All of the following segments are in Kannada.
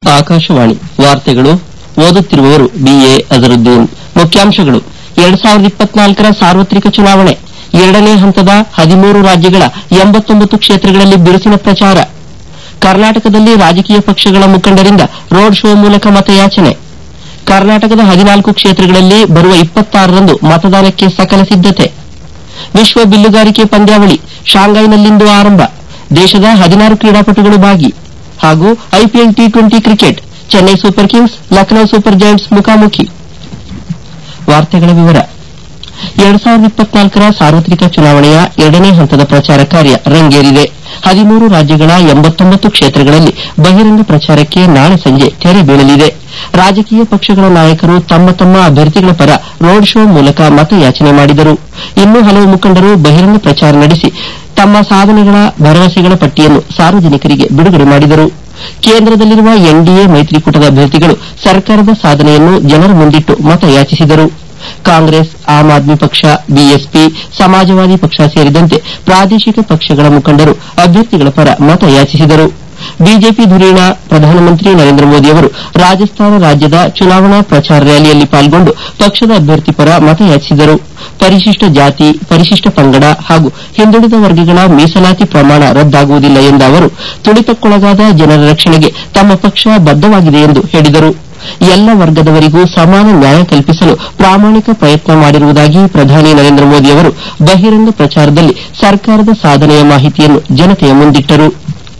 ಆಕಾಶವಾಣಿ ವಾರ್ತೆಗಳು ಓದುತ್ತಿರುವವರು ಬಿಎ ಅಜರುದ್ದೀನ್ ಮುಖ್ಯಾಂಶಗಳು ಎರಡ್ ಸಾವಿರದ ಇಪ್ಪತ್ನಾಲ್ಕರ ಸಾರ್ವತ್ರಿಕ ಚುನಾವಣೆ ಎರಡನೇ ಹಂತದ ಹದಿಮೂರು ರಾಜ್ಯಗಳ ಎಂಬತ್ತೊಂಬತ್ತು ಕ್ಷೇತ್ರಗಳಲ್ಲಿ ಬಿರುಸಿನ ಪ್ರಚಾರ ಕರ್ನಾಟಕದಲ್ಲಿ ರಾಜಕೀಯ ಪಕ್ಷಗಳ ಮುಖಂಡರಿಂದ ರೋಡ್ ಶೋ ಮೂಲಕ ಮತಯಾಚನೆ ಕರ್ನಾಟಕದ ಹದಿನಾಲ್ಕು ಕ್ಷೇತ್ರಗಳಲ್ಲಿ ಬರುವ ಇಪ್ಪತ್ತಾರರಂದು ಮತದಾನಕ್ಕೆ ಸಕಲ ಸಿದ್ದತೆ ವಿಶ್ವ ಬಿಲ್ಲುಗಾರಿಕೆ ಪಂದ್ಯಾವಳಿ ಶಾಂಘೈನಲ್ಲಿಂದು ಆರಂಭ ದೇಶದ ಹದಿನಾರು ಕ್ರೀಡಾಪಟುಗಳು ಭಾಗಿ ಹಾಗೂ IPL T twenty cricket Chennai Super Kings Lucknow Super Giants ಮುಖಾಮುಖಿ ವಾರ್ತೆಗಳ ವಿವರ ಎರಡ್ ಸಾವಿರದ ಇಪ್ಪತ್ನಾಲ್ಕರ ಸಾರ್ವತ್ರಿಕ ಚುನಾವಣೆಯ ಎರಡನೇ ಹಂತದ ಪ್ರಚಾರ ಕಾರ್ಯ ರಂಗೇರಿದೆ ಹದಿಮೂರು ರಾಜ್ಯಗಳ ಎಂಬತ್ತೊಂಬತ್ತು ಕ್ಷೇತ್ರಗಳಲ್ಲಿ ಬಹಿರಂಗ ಪ್ರಚಾರಕ್ಕೆ ನಾಳೆ ಸಂಜೆ ತೆರೆ ಬೀಳಲಿದೆ ರಾಜಕೀಯ ಪಕ್ಷಗಳ ನಾಯಕರು ತಮ್ಮ ತಮ್ಮ ಅಭ್ಯರ್ಥಿಗಳ ಪರ ರೋಡ್ ಶೋ ಮೂಲಕ ಮತಯಾಚನೆ ಮಾಡಿದರು ಇನ್ನೂ ಹಲವು ಮುಖಂಡರು ಬಹಿರಂಗ ಪ್ರಚಾರ ನಡೆಸಿ ತಮ್ಮ ಸಾಧನೆಗಳ ಭರವಸೆಗಳ ಪಟ್ಟಿಯನ್ನು ಸಾರ್ವಜನಿಕರಿಗೆ ಬಿಡುಗಡೆ ಮಾಡಿದರು ಕೇಂದ್ರದಲ್ಲಿರುವ ಎನ್ಡಿಎ ಮೈತ್ರಿಕೂಟದ ಅಭ್ಯರ್ಥಿಗಳು ಸರ್ಕಾರದ ಸಾಧನೆಯನ್ನು ಜನರ ಮುಂದಿಟ್ಟು ಮತಯಾಚಿಸಿದರು ಕಾಂಗ್ರೆಸ್ ಆಮ್ ಆದ್ಮಿ ಪಕ್ಷ ಬಿಎಸ್ಪಿ ಸಮಾಜವಾದಿ ಪಕ್ಷ ಸೇರಿದಂತೆ ಪ್ರಾದೇಶಿಕ ಪಕ್ಷಗಳ ಮುಖಂಡರು ಅಭ್ಯರ್ಥಿಗಳ ಪರ ಮತಯಾಚಿಸಿದರು ಬಿಜೆಪಿ ಧುರೀಣ ಪ್ರಧಾನಮಂತ್ರಿ ನರೇಂದ್ರ ಮೋದಿ ಅವರು ರಾಜಸ್ಥಾನ ರಾಜ್ಯದ ಚುನಾವಣಾ ಪ್ರಚಾರ ರ್ಯಾಲಿಯಲ್ಲಿ ಪಾಲ್ಗೊಂಡು ಪಕ್ಷದ ಅಭ್ಯರ್ಥಿ ಪರ ಮತಯಾಚಿಸಿದರು ಪರಿಶಿಷ್ಟ ಜಾತಿ ಪರಿಶಿಷ್ಟ ಪಂಗಡ ಹಾಗೂ ಹಿಂದುಳಿದ ವರ್ಗಗಳ ಮೀಸಲಾತಿ ಪ್ರಮಾಣ ರದ್ದಾಗುವುದಿಲ್ಲ ಎಂದ ಅವರು ತುಳಿತಕ್ಕೊಳಗಾದ ಜನರ ರಕ್ಷಣೆಗೆ ತಮ್ಮ ಪಕ್ಷ ಬದ್ದವಾಗಿದೆ ಎಂದು ಹೇಳಿದರು ಎಲ್ಲ ವರ್ಗದವರಿಗೂ ಸಮಾನ ನ್ಯಾಯ ಕಲ್ಪಿಸಲು ಪ್ರಾಮಾಣಿಕ ಪ್ರಯತ್ನ ಮಾಡಿರುವುದಾಗಿ ಪ್ರಧಾನಿ ನರೇಂದ್ರ ಮೋದಿ ಅವರು ಬಹಿರಂಗ ಪ್ರಚಾರದಲ್ಲಿ ಸರ್ಕಾರದ ಸಾಧನೆಯ ಮಾಹಿತಿಯನ್ನು ಜನತೆಯ ಮುಂದಿಟ್ಟರು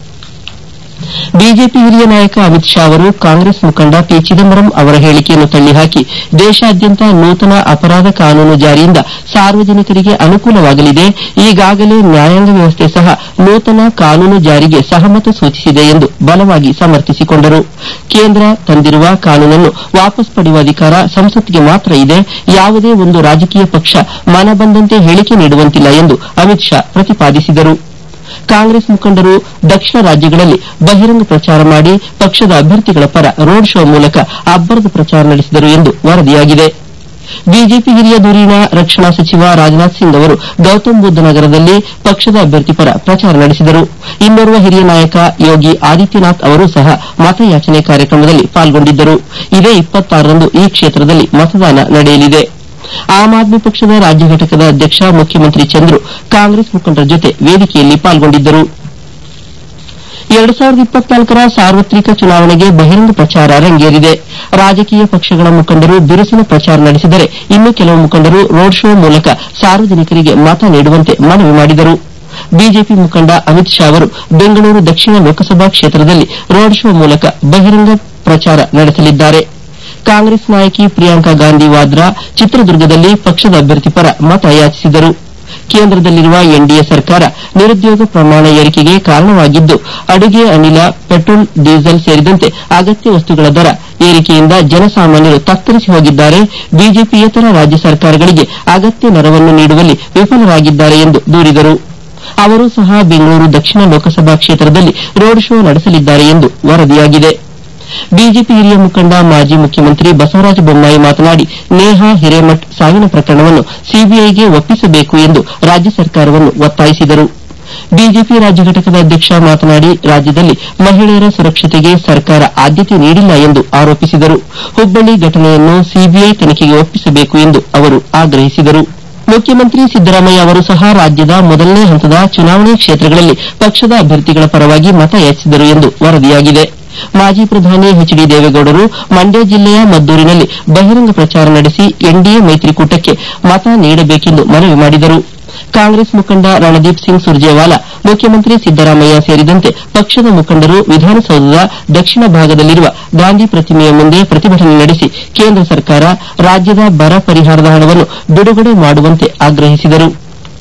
ಬಿಜೆಪಿ ಹಿರಿಯ ನಾಯಕ ಅಮಿತ್ ಶಾ ಅವರು ಕಾಂಗ್ರೆಸ್ ಮುಖಂಡ ಪಿ ಚಿದಂಬರಂ ಅವರ ಹೇಳಿಕೆಯನ್ನು ತಳ್ಳಿಹಾಕಿ ದೇಶಾದ್ಯಂತ ನೂತನ ಅಪರಾಧ ಕಾನೂನು ಜಾರಿಯಿಂದ ಸಾರ್ವಜನಿಕರಿಗೆ ಅನುಕೂಲವಾಗಲಿದೆ ಈಗಾಗಲೇ ನ್ಯಾಯಾಂಗ ವ್ಯವಸ್ಥೆ ಸಹ ನೂತನ ಕಾನೂನು ಜಾರಿಗೆ ಸಹಮತ ಸೂಚಿಸಿದೆ ಎಂದು ಬಲವಾಗಿ ಸಮರ್ಥಿಸಿಕೊಂಡರು ಕೇಂದ್ರ ತಂದಿರುವ ಕಾನೂನನ್ನು ವಾಪಸ್ ಪಡೆಯುವ ಅಧಿಕಾರ ಸಂಸತ್ಗೆ ಮಾತ್ರ ಇದೆ ಯಾವುದೇ ಒಂದು ರಾಜಕೀಯ ಪಕ್ಷ ಮನಬಂದಂತೆ ಹೇಳಿಕೆ ನೀಡುವಂತಿಲ್ಲ ಎಂದು ಅಮಿತ್ ಶಾ ಪ್ರತಿಪಾದಿಸಿದರು ಕಾಂಗ್ರೆಸ್ ಮುಖಂಡರು ದಕ್ಷಿಣ ರಾಜ್ಯಗಳಲ್ಲಿ ಬಹಿರಂಗ ಪ್ರಚಾರ ಮಾಡಿ ಪಕ್ಷದ ಅಭ್ಯರ್ಥಿಗಳ ಪರ ರೋಡ್ ಶೋ ಮೂಲಕ ಅಬ್ಬರದ ಪ್ರಚಾರ ನಡೆಸಿದರು ಎಂದು ವರದಿಯಾಗಿದೆ ಬಿಜೆಪಿ ಹಿರಿಯ ಧುರೀಣ ರಕ್ಷಣಾ ಸಚಿವ ರಾಜನಾಥ್ ಸಿಂಗ್ ಅವರು ಗೌತಮ್ ಬುದ್ಧ ನಗರದಲ್ಲಿ ಪಕ್ಷದ ಅಭ್ಯರ್ಥಿ ಪರ ಪ್ರಚಾರ ನಡೆಸಿದರು ಇನ್ನೋರ್ವ ಹಿರಿಯ ನಾಯಕ ಯೋಗಿ ಆದಿತ್ಯನಾಥ್ ಅವರೂ ಸಹ ಮತಯಾಚನೆ ಕಾರ್ಯಕ್ರಮದಲ್ಲಿ ಪಾಲ್ಗೊಂಡಿದ್ದರು ಇದೇ ಇಪ್ಪತ್ತಾರರಂದು ಈ ಕ್ಷೇತ್ರದಲ್ಲಿ ಮತದಾನ ನಡೆಯಲಿದೆ ಆಮ್ ಆದ್ಮಿ ಪಕ್ಷದ ರಾಜ್ಯ ಘಟಕದ ಅಧ್ಯಕ್ಷ ಮುಖ್ಯಮಂತ್ರಿ ಚಂದ್ರು ಕಾಂಗ್ರೆಸ್ ಮುಖಂಡರ ಜೊತೆ ವೇದಿಕೆಯಲ್ಲಿ ಪಾಲ್ಗೊಂಡಿದ್ದರು ಎರಡ್ ಸಾವಿರದ ಇಪ್ಪತ್ನಾಲ್ಕರ ಸಾರ್ವತ್ರಿಕ ಚುನಾವಣೆಗೆ ಬಹಿರಂಗ ಪ್ರಚಾರ ರಂಗೇರಿದೆ ರಾಜಕೀಯ ಪಕ್ಷಗಳ ಮುಖಂಡರು ಬಿರುಸಿನ ಪ್ರಚಾರ ನಡೆಸಿದರೆ ಇನ್ನು ಕೆಲವು ಮುಖಂಡರು ರೋಡ್ ಶೋ ಮೂಲಕ ಸಾರ್ವಜನಿಕರಿಗೆ ಮತ ನೀಡುವಂತೆ ಮನವಿ ಮಾಡಿದರು ಬಿಜೆಪಿ ಮುಖಂಡ ಅಮಿತ್ ಶಾ ಅವರು ಬೆಂಗಳೂರು ದಕ್ಷಿಣ ಲೋಕಸಭಾ ಕ್ಷೇತ್ರದಲ್ಲಿ ರೋಡ್ ಶೋ ಮೂಲಕ ಬಹಿರಂಗ ಪ್ರಚಾರ ನಡೆಸಲಿದ್ದಾರೆ ಕಾಂಗ್ರೆಸ್ ನಾಯಕಿ ಪ್ರಿಯಾಂಕಾ ಗಾಂಧಿ ವಾದ್ರಾ ಚಿತ್ರದುರ್ಗದಲ್ಲಿ ಪಕ್ಷದ ಅಭ್ಯರ್ಥಿ ಪರ ಮತ ಯಾಚಿಸಿದರು ಕೇಂದ್ರದಲ್ಲಿರುವ ಎನ್ಡಿಎ ಸರ್ಕಾರ ನಿರುದ್ಯೋಗ ಪ್ರಮಾಣ ಏರಿಕೆಗೆ ಕಾರಣವಾಗಿದ್ದು ಅಡುಗೆ ಅನಿಲ ಪೆಟ್ರೋಲ್ ಡೀಸೆಲ್ ಸೇರಿದಂತೆ ಅಗತ್ಯ ವಸ್ತುಗಳ ದರ ಏರಿಕೆಯಿಂದ ಜನಸಾಮಾನ್ಯರು ತತ್ತರಿಸಿ ಹೋಗಿದ್ದಾರೆ ಬಿಜೆಪಿಯೇತರ ರಾಜ್ಯ ಸರ್ಕಾರಗಳಿಗೆ ಅಗತ್ಯ ನೆರವನ್ನು ನೀಡುವಲ್ಲಿ ವಿಫಲರಾಗಿದ್ದಾರೆ ಎಂದು ದೂರಿದರು ಅವರು ಸಹ ಬೆಂಗಳೂರು ದಕ್ಷಿಣ ಲೋಕಸಭಾ ಕ್ಷೇತ್ರದಲ್ಲಿ ರೋಡ್ ಶೋ ನಡೆಸಲಿದ್ದಾರೆ ಎಂದು ವರದಿಯಾಗಿದೆ ಬಿಜೆಪಿ ಹಿರಿಯ ಮುಖಂಡ ಮಾಜಿ ಮುಖ್ಯಮಂತ್ರಿ ಬಸವರಾಜ ಬೊಮ್ಮಾಯಿ ಮಾತನಾಡಿ ನೇಹಾ ಹಿರೇಮಠ್ ಸಾವಿನ ಪ್ರಕರಣವನ್ನು ಸಿಬಿಐಗೆ ಒಪ್ಪಿಸಬೇಕು ಎಂದು ರಾಜ್ಯ ಸರ್ಕಾರವನ್ನು ಒತ್ತಾಯಿಸಿದರು ಬಿಜೆಪಿ ರಾಜ್ಯ ಘಟಕದ ಅಧ್ಯಕ್ಷ ಮಾತನಾಡಿ ರಾಜ್ಯದಲ್ಲಿ ಮಹಿಳೆಯರ ಸುರಕ್ಷತೆಗೆ ಸರ್ಕಾರ ಆದ್ಯತೆ ನೀಡಿಲ್ಲ ಎಂದು ಆರೋಪಿಸಿದರು ಹುಬ್ಬಳ್ಳಿ ಘಟನೆಯನ್ನು ಸಿಬಿಐ ತನಿಖೆಗೆ ಒಪ್ಪಿಸಬೇಕು ಎಂದು ಅವರು ಆಗ್ರಹಿಸಿದರು ಮುಖ್ಯಮಂತ್ರಿ ಸಿದ್ದರಾಮಯ್ಯ ಅವರು ಸಹ ರಾಜ್ಯದ ಮೊದಲನೇ ಹಂತದ ಚುನಾವಣೆ ಕ್ಷೇತ್ರಗಳಲ್ಲಿ ಪಕ್ಷದ ಅಭ್ಯರ್ಥಿಗಳ ಪರವಾಗಿ ಮತ ಯಾಚಿಸಿದರು ಎಂದು ವರದಿಯಾಗಿದೆ ಮಾಜಿ ಪ್ರಧಾನಿ ಎಚ್ ಡಿ ದೇವೇಗೌಡರು ಮಂಡ್ಯ ಜಿಲ್ಲೆಯ ಮದ್ದೂರಿನಲ್ಲಿ ಬಹಿರಂಗ ಪ್ರಚಾರ ನಡೆಸಿ ಎನ್ಡಿಎ ಮೈತ್ರಿಕೂಟಕ್ಕೆ ಮತ ನೀಡಬೇಕೆಂದು ಮನವಿ ಮಾಡಿದರು ಕಾಂಗ್ರೆಸ್ ಮುಖಂಡ ರಣದೀಪ್ ಸಿಂಗ್ ಸುರ್ಜೇವಾಲಾ ಮುಖ್ಯಮಂತ್ರಿ ಸಿದ್ದರಾಮಯ್ಯ ಸೇರಿದಂತೆ ಪಕ್ಷದ ಮುಖಂಡರು ವಿಧಾನಸೌಧದ ದಕ್ಷಿಣ ಭಾಗದಲ್ಲಿರುವ ಗಾಂಧಿ ಪ್ರತಿಮೆಯ ಮುಂದೆ ಪ್ರತಿಭಟನೆ ನಡೆಸಿ ಕೇಂದ್ರ ಸರ್ಕಾರ ರಾಜ್ಯದ ಬರ ಪರಿಹಾರದ ಹಣವನ್ನು ಬಿಡುಗಡೆ ಮಾಡುವಂತೆ ಆಗ್ರಹಿಸಿದರು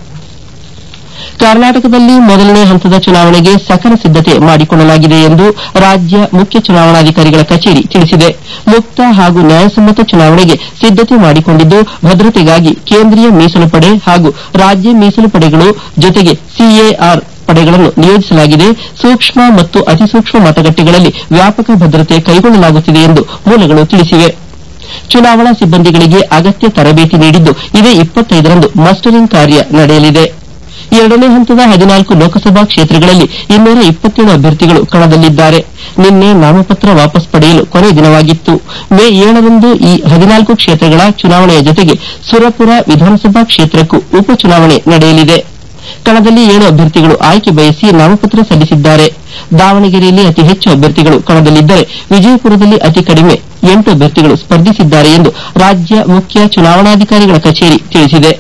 ಕರ್ನಾಟಕದಲ್ಲಿ ಮೊದಲನೇ ಹಂತದ ಚುನಾವಣೆಗೆ ಸಕಲ ಸಿದ್ದತೆ ಮಾಡಿಕೊಳ್ಳಲಾಗಿದೆ ಎಂದು ರಾಜ್ಯ ಮುಖ್ಯ ಚುನಾವಣಾಧಿಕಾರಿಗಳ ಕಚೇರಿ ತಿಳಿಸಿದೆ ಮುಕ್ತ ಹಾಗೂ ನ್ಯಾಯಸಮ್ಮತ ಚುನಾವಣೆಗೆ ಸಿದ್ದತೆ ಮಾಡಿಕೊಂಡಿದ್ದು ಭದ್ರತೆಗಾಗಿ ಕೇಂದ್ರೀಯ ಮೀಸಲು ಪಡೆ ಹಾಗೂ ರಾಜ್ಯ ಮೀಸಲು ಪಡೆಗಳು ಜೊತೆಗೆ ಸಿಎಆರ್ ಪಡೆಗಳನ್ನು ನಿಯೋಜಿಸಲಾಗಿದೆ ಸೂಕ್ಷ್ಮ ಮತ್ತು ಅತಿಸೂಕ್ಷ್ಮ ಮತಗಟ್ಟೆಗಳಲ್ಲಿ ವ್ಯಾಪಕ ಭದ್ರತೆ ಕೈಗೊಳ್ಳಲಾಗುತ್ತಿದೆ ಎಂದು ಮೂಲಗಳು ತಿಳಿಸಿವೆ ಚುನಾವಣಾ ಸಿಬ್ಬಂದಿಗಳಿಗೆ ಅಗತ್ಯ ತರಬೇತಿ ನೀಡಿದ್ದು ಇದೇ ಇಪ್ಪತ್ತೈದರಂದು ಮಸ್ಟರಿಂಗ್ ಕಾರ್ಯ ನಡೆಯಲಿದೆ ಎರಡನೇ ಹಂತದ ಹದಿನಾಲ್ಕು ಲೋಕಸಭಾ ಕ್ಷೇತ್ರಗಳಲ್ಲಿ ಇನ್ನೂರ ಇಪ್ಪತ್ತೇಳು ಅಭ್ಯರ್ಥಿಗಳು ಕಣದಲ್ಲಿದ್ದಾರೆ ನಿನ್ನೆ ನಾಮಪತ್ರ ವಾಪಸ್ ಪಡೆಯಲು ಕೊನೆ ದಿನವಾಗಿತ್ತು ಮೇ ಏಳರಂದು ಈ ಹದಿನಾಲ್ಕು ಕ್ಷೇತ್ರಗಳ ಚುನಾವಣೆಯ ಜೊತೆಗೆ ಸುರಪುರ ವಿಧಾನಸಭಾ ಕ್ಷೇತ್ರಕ್ಕೂ ಉಪಚುನಾವಣೆ ನಡೆಯಲಿದೆ ಕಣದಲ್ಲಿ ಏಳು ಅಭ್ಯರ್ಥಿಗಳು ಆಯ್ಕೆ ಬಯಸಿ ನಾಮಪತ್ರ ಸಲ್ಲಿಸಿದ್ದಾರೆ ದಾವಣಗೆರೆಯಲ್ಲಿ ಅತಿ ಹೆಚ್ಚು ಅಭ್ಯರ್ಥಿಗಳು ಕಣದಲ್ಲಿದ್ದರೆ ವಿಜಯಪುರದಲ್ಲಿ ಅತಿ ಕಡಿಮೆ ಎಂಟು ಅಭ್ಯರ್ಥಿಗಳು ಸ್ಪರ್ಧಿಸಿದ್ದಾರೆ ಎಂದು ರಾಜ್ಯ ಮುಖ್ಯ ಚುನಾವಣಾಧಿಕಾರಿಗಳ ಕಚೇರಿ ತಿಳಿಸಿದೆ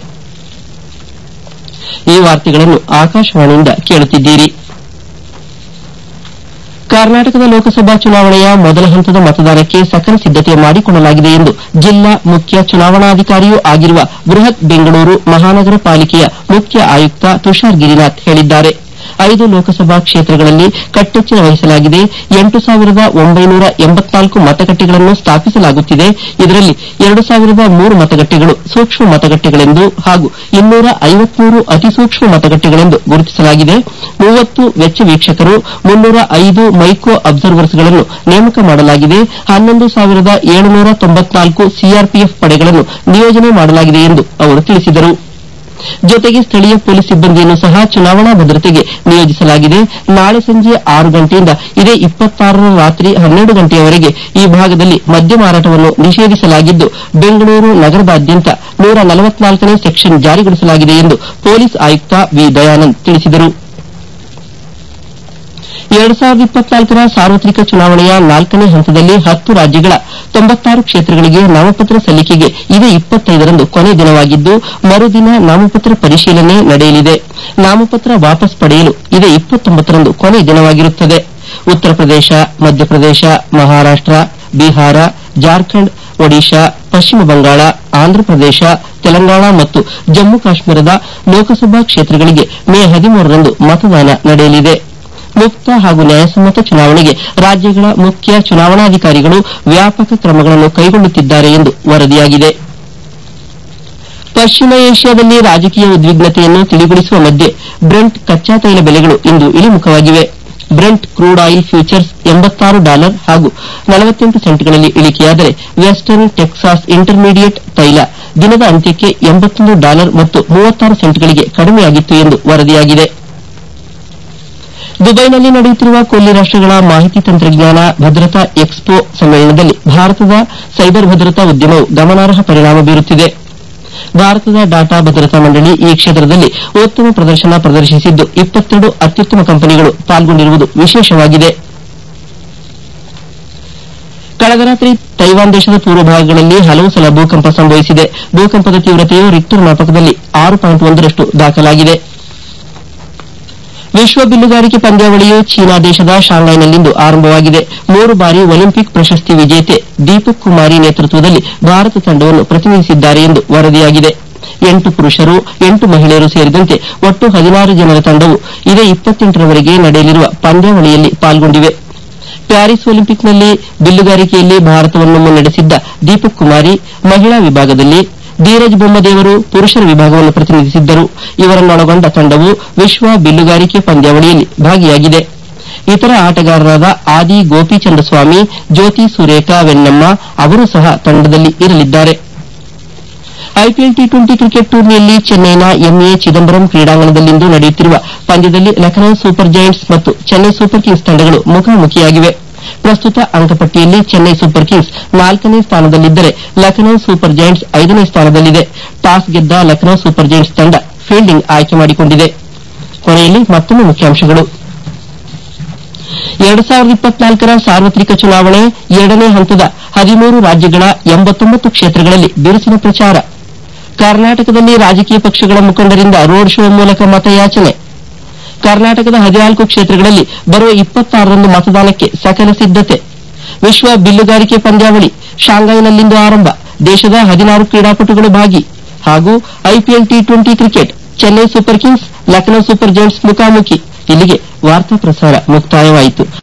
ಈ ವಾರ್ತೆಗಳನ್ನು ಆಕಾಶವಾಣಿಯಿಂದ ಕೇಳುತ್ತಿದ್ದೀರಿ ಕರ್ನಾಟಕದ ಲೋಕಸಭಾ ಚುನಾವಣೆಯ ಮೊದಲ ಹಂತದ ಮತದಾನಕ್ಕೆ ಸಕಲ ಸಿದ್ದತೆ ಮಾಡಿಕೊಳ್ಳಲಾಗಿದೆ ಎಂದು ಜಿಲ್ಲಾ ಮುಖ್ಯ ಚುನಾವಣಾಧಿಕಾರಿಯೂ ಆಗಿರುವ ಬೃಹತ್ ಬೆಂಗಳೂರು ಮಹಾನಗರ ಪಾಲಿಕೆಯ ಮುಖ್ಯ ಆಯುಕ್ತ ತುಷಾರ್ ಗಿರಿನಾಥ್ ಹೇಳಿದ್ದಾರೆ ಐದು ಲೋಕಸಭಾ ಕ್ಷೇತ್ರಗಳಲ್ಲಿ ಕಟ್ಟೆಚ್ಚರ ವಹಿಸಲಾಗಿದೆ ಎಂಟು ಸಾವಿರದ ಒಂಬೈನೂರ ಎಂಬತ್ನಾಲ್ಕು ಮತಗಟ್ಟೆಗಳನ್ನು ಸ್ಥಾಪಿಸಲಾಗುತ್ತಿದೆ ಇದರಲ್ಲಿ ಎರಡು ಸಾವಿರದ ಮೂರು ಮತಗಟ್ಟೆಗಳು ಸೂಕ್ಷ್ಮ ಮತಗಟ್ಟೆಗಳೆಂದು ಹಾಗೂ ಇನ್ನೂರ ಐವತ್ಮೂರು ಅತಿ ಸೂಕ್ಷ್ಮ ಮತಗಟ್ಟೆಗಳೆಂದು ಗುರುತಿಸಲಾಗಿದೆ ಮೂವತ್ತು ವೆಚ್ಚ ವೀಕ್ಷಕರು ಮುನ್ನೂರ ಐದು ಮೈಕ್ರೋ ಅಬ್ಸರ್ವರ್ಸ್ಗಳನ್ನು ನೇಮಕ ಮಾಡಲಾಗಿದೆ ಹನ್ನೊಂದು ಸಾವಿರದ ಏಳುನೂರ ತೊಂಬತ್ನಾಲ್ಕು ಸಿಆರ್ಪಿಎಫ್ ಪಡೆಗಳನ್ನು ನಿಯೋಜನೆ ಮಾಡಲಾಗಿದೆ ಎಂದು ಅವರು ತಿಳಿಸಿದರು ಜೊತೆಗೆ ಸ್ಥಳೀಯ ಪೊಲೀಸ್ ಸಿಬ್ಬಂದಿಯನ್ನು ಸಹ ಚುನಾವಣಾ ಭದ್ರತೆಗೆ ನಿಯೋಜಿಸಲಾಗಿದೆ ನಾಳೆ ಸಂಜೆ ಆರು ಗಂಟೆಯಿಂದ ಇದೇ ಇಪ್ಪತ್ತಾರರ ರಾತ್ರಿ ಹನ್ನೆರಡು ಗಂಟೆಯವರೆಗೆ ಈ ಭಾಗದಲ್ಲಿ ಮದ್ಯ ಮಾರಾಟವನ್ನು ನಿಷೇಧಿಸಲಾಗಿದ್ದು ಬೆಂಗಳೂರು ನಗರದಾದ್ಯಂತ ನೂರ ನಲವತ್ನಾಲ್ಕನೇ ಸೆಕ್ಷನ್ ಜಾರಿಗೊಳಿಸಲಾಗಿದೆ ಎಂದು ಪೊಲೀಸ್ ಆಯುಕ್ತ ವಿ ದಯಾನಂದ್ ತಿಳಿಸಿದರು ಎರಡು ಸಾವಿರದ ಇಪ್ಪತ್ನಾಲ್ಕರ ಸಾರ್ವತ್ರಿಕ ಚುನಾವಣೆಯ ನಾಲ್ಕನೇ ಹಂತದಲ್ಲಿ ಹತ್ತು ರಾಜ್ಯಗಳ ತೊಂಬತ್ತಾರು ಕ್ಷೇತ್ರಗಳಿಗೆ ನಾಮಪತ್ರ ಸಲ್ಲಿಕೆಗೆ ಇದೇ ಇಪ್ಪತ್ತೈದರಂದು ಕೊನೆ ದಿನವಾಗಿದ್ದು ಮರುದಿನ ನಾಮಪತ್ರ ಪರಿಶೀಲನೆ ನಡೆಯಲಿದೆ ನಾಮಪತ್ರ ವಾಪಸ್ ಪಡೆಯಲು ಇದೇ ಇಪ್ಪತ್ತೊಂಬತ್ತರಂದು ಕೊನೆ ದಿನವಾಗಿರುತ್ತದೆ ಉತ್ತರ ಪ್ರದೇಶ ಮಧ್ಯಪ್ರದೇಶ ಮಹಾರಾಷ್ಟ ಬಿಹಾರ ಜಾರ್ಖಂಡ್ ಒಡಿಶಾ ಪಶ್ಚಿಮ ಬಂಗಾಳ ಆಂಧ್ರಪ್ರದೇಶ ತೆಲಂಗಾಣ ಮತ್ತು ಜಮ್ಮು ಕಾಶ್ಮೀರದ ಲೋಕಸಭಾ ಕ್ಷೇತ್ರಗಳಿಗೆ ಮೇ ಹದಿಮೂರರಂದು ಮತದಾನ ನಡೆಯಲಿದೆ ಮುಕ್ತ ಹಾಗೂ ನ್ಯಾಯಸಮ್ಮತ ಚುನಾವಣೆಗೆ ರಾಜ್ಯಗಳ ಮುಖ್ಯ ಚುನಾವಣಾಧಿಕಾರಿಗಳು ವ್ಯಾಪಕ ಕ್ರಮಗಳನ್ನು ಕೈಗೊಳ್ಳುತ್ತಿದ್ದಾರೆ ಎಂದು ವರದಿಯಾಗಿದೆ ಪಶ್ಚಿಮ ಏಷ್ಯಾದಲ್ಲಿ ರಾಜಕೀಯ ಉದ್ವಿಗ್ನತೆಯನ್ನು ತಿಳಿಗೊಳಿಸುವ ಮಧ್ಯೆ ಬ್ರೆಂಟ್ ಕಚ್ಚಾ ತೈಲ ಬೆಲೆಗಳು ಇಂದು ಇಳಿಮುಖವಾಗಿವೆ ಬ್ರೆಂಟ್ ಕ್ರೂಡ್ ಆಯಿಲ್ ಫ್ಯೂಚರ್ಸ್ ಎಂಬತ್ತಾರು ಡಾಲರ್ ಹಾಗೂ ನಲವತ್ತೆಂಟು ಸೆಂಟ್ಗಳಲ್ಲಿ ಇಳಿಕೆಯಾದರೆ ವೆಸ್ಟರ್ನ್ ಟೆಕ್ಸಾಸ್ ಇಂಟರ್ಮೀಡಿಯೇಟ್ ತೈಲ ದಿನದ ಅಂತ್ಯಕ್ಕೆ ಎಂಬತ್ತೊಂದು ಡಾಲರ್ ಮತ್ತು ಮೂವತ್ತಾರು ಸೆಂಟ್ಗಳಿಗೆ ಕಡಿಮೆಯಾಗಿತ್ತು ಎಂದು ವರದಿಯಾಗಿದೆ ದುಬೈನಲ್ಲಿ ನಡೆಯುತ್ತಿರುವ ಕೊಲ್ಲಿ ರಾಷ್ಟಗಳ ಮಾಹಿತಿ ತಂತ್ರಜ್ಞಾನ ಭದ್ರತಾ ಎಕ್ಸ್ಪೋ ಸಮ್ಮೇಳನದಲ್ಲಿ ಭಾರತದ ಸೈಬರ್ ಭದ್ರತಾ ಉದ್ಯಮವು ಗಮನಾರ್ಹ ಪರಿಣಾಮ ಬೀರುತ್ತಿದೆ ಭಾರತದ ಡಾಟಾ ಭದ್ರತಾ ಮಂಡಳಿ ಈ ಕ್ಷೇತ್ರದಲ್ಲಿ ಉತ್ತಮ ಪ್ರದರ್ಶನ ಪ್ರದರ್ಶಿಸಿದ್ದು ಇಪ್ಪತ್ತೆರಡು ಅತ್ಯುತ್ತಮ ಕಂಪನಿಗಳು ಪಾಲ್ಗೊಂಡಿರುವುದು ವಿಶೇಷವಾಗಿದೆ ಕಳೆದ ರಾತ್ರಿ ತೈವಾನ್ ದೇಶದ ಪೂರ್ವ ಭಾಗಗಳಲ್ಲಿ ಹಲವು ಸಲ ಭೂಕಂಪ ಸಂಭವಿಸಿದೆ ಭೂಕಂಪದ ತೀವ್ರತೆಯು ರಿಕ್ಟರ್ ಮಾಪಕದಲ್ಲಿ ಆರು ಪಾಯಿಂಟ್ ಒಂದರಷ್ಟು ದಾಖಲಾಗಿದೆ ವಿಶ್ವ ಬಿಲ್ಲುಗಾರಿಕೆ ಪಂದ್ಯಾವಳಿಯು ಚೀನಾ ದೇಶದ ಶಾಂಘೈನಲ್ಲಿಂದು ಆರಂಭವಾಗಿದೆ ಮೂರು ಬಾರಿ ಒಲಿಂಪಿಕ್ ಪ್ರಶಸ್ತಿ ವಿಜೇತೆ ದೀಪಕ್ ಕುಮಾರಿ ನೇತೃತ್ವದಲ್ಲಿ ಭಾರತ ತಂಡವನ್ನು ಪ್ರತಿನಿಧಿಸಿದ್ದಾರೆ ಎಂದು ವರದಿಯಾಗಿದೆ ಎಂಟು ಪುರುಷರು ಎಂಟು ಮಹಿಳೆಯರು ಸೇರಿದಂತೆ ಒಟ್ಟು ಹದಿನಾರು ಜನರ ತಂಡವು ಇದೇ ಇಪ್ಪತ್ತೆಂಟರವರೆಗೆ ನಡೆಯಲಿರುವ ಪಂದ್ಯಾವಳಿಯಲ್ಲಿ ಪಾಲ್ಗೊಂಡಿವೆ ಪ್ಯಾರಿಸ್ ಒಲಿಂಪಿಕ್ನಲ್ಲಿ ಬಿಲ್ಲುಗಾರಿಕೆಯಲ್ಲಿ ಭಾರತವನ್ನು ಮುನ್ನಡೆಸಿದ್ದ ದೀಪಕ್ ಕುಮಾರಿ ಮಹಿಳಾ ವಿಭಾಗದಲ್ಲಿ ಧೀರಜ್ ಬೊಮ್ಮದೇವರು ಪುರುಷರ ವಿಭಾಗವನ್ನು ಪ್ರತಿನಿಧಿಸಿದ್ದರು ಇವರನ್ನೊಳಗೊಂಡ ತಂಡವು ವಿಶ್ವ ಬಿಲ್ಲುಗಾರಿಕೆ ಪಂದ್ಯಾವಳಿಯಲ್ಲಿ ಭಾಗಿಯಾಗಿದೆ ಇತರ ಆಟಗಾರರಾದ ಆದಿ ಗೋಪಿಚಂದ್ರ ಸ್ವಾಮಿ ಜ್ಯೋತಿ ಸುರೇಖಾ ವೆನ್ನಮ್ಮ ಅವರೂ ಸಹ ತಂಡದಲ್ಲಿ ಇರಲಿದ್ದಾರೆ ಐಪಿಎಲ್ ಟಿ ಟ್ವೆಂಟಿ ಕ್ರಿಕೆಟ್ ಟೂರ್ನಿಯಲ್ಲಿ ಚೆನ್ನೈನ ಎಂಎ ಚಿದಂಬರಂ ಕ್ರೀಡಾಂಗಣದಲ್ಲಿಂದು ನಡೆಯುತ್ತಿರುವ ಪಂದ್ಯದಲ್ಲಿ ಲಖನೌ ಸೂಪರ್ ಜೈಂಟ್ಸ್ ಮತ್ತು ಚೆನ್ನೈ ಸೂಪರ್ ಕಿಂಗ್ಸ್ ತಂಡಗಳು ಮುಖಾಮುಖಿಯಾಗಿವೆ ಪ್ರಸ್ತುತ ಅಂಕಪಟ್ಟಿಯಲ್ಲಿ ಚೆನ್ನೈ ಸೂಪರ್ ಕಿಂಗ್ಸ್ ನಾಲ್ಕನೇ ಸ್ಥಾನದಲ್ಲಿದ್ದರೆ ಲಖನೌ ಸೂಪರ್ ಜೈಂಟ್ಸ್ ಐದನೇ ಸ್ಥಾನದಲ್ಲಿದೆ ಟಾಸ್ ಗೆದ್ದ ಲಖನೌ ಸೂಪರ್ ಜೈಂಟ್ಸ್ ತಂಡ ಫೀಲ್ಡಿಂಗ್ ಆಯ್ಕೆ ಮಾಡಿಕೊಂಡಿದೆ ಕೊನೆಯಲ್ಲಿ ಮತ್ತೊಮ್ಮೆ ಮುಖ್ಯಾಂಶಗಳು ಎರಡು ಸಾವಿರದ ಇಪ್ಪತ್ನಾಲ್ಕರ ಸಾರ್ವತ್ರಿಕ ಚುನಾವಣೆ ಎರಡನೇ ಹಂತದ ಹದಿಮೂರು ರಾಜ್ಯಗಳ ಎಂಬತ್ತೊಂಬತ್ತು ಕ್ಷೇತ್ರಗಳಲ್ಲಿ ಬಿರುಸಿನ ಪ್ರಚಾರ ಕರ್ನಾಟಕದಲ್ಲಿ ರಾಜಕೀಯ ಪಕ್ಷಗಳ ಮುಖಂಡರಿಂದ ರೋಡ್ ಶೋ ಮೂಲಕ ಮತಯಾಚನೆ ಕರ್ನಾಟಕದ ಹದಿನಾಲ್ಕು ಕ್ಷೇತ್ರಗಳಲ್ಲಿ ಬರುವ ಇಪ್ಪತ್ತಾರರಂದು ಮತದಾನಕ್ಕೆ ಸಕಲ ಸಿದ್ದತೆ ವಿಶ್ವ ಬಿಲ್ಲುಗಾರಿಕೆ ಪಂದ್ಯಾವಳಿ ಶಾಂಘೈನಲ್ಲಿಂದು ಆರಂಭ ದೇಶದ ಹದಿನಾರು ಕ್ರೀಡಾಪಟುಗಳು ಭಾಗಿ ಹಾಗೂ IPL T twenty cricket Chennai Super Kings Lucknow Super Giants ಮುಖಾಮುಖಿ ಇಲ್ಲಿಗೆ ವಾರ್ತಾ ಪ್ರಸಾರ ಮುಕ್ತಾಯವಾಯಿತು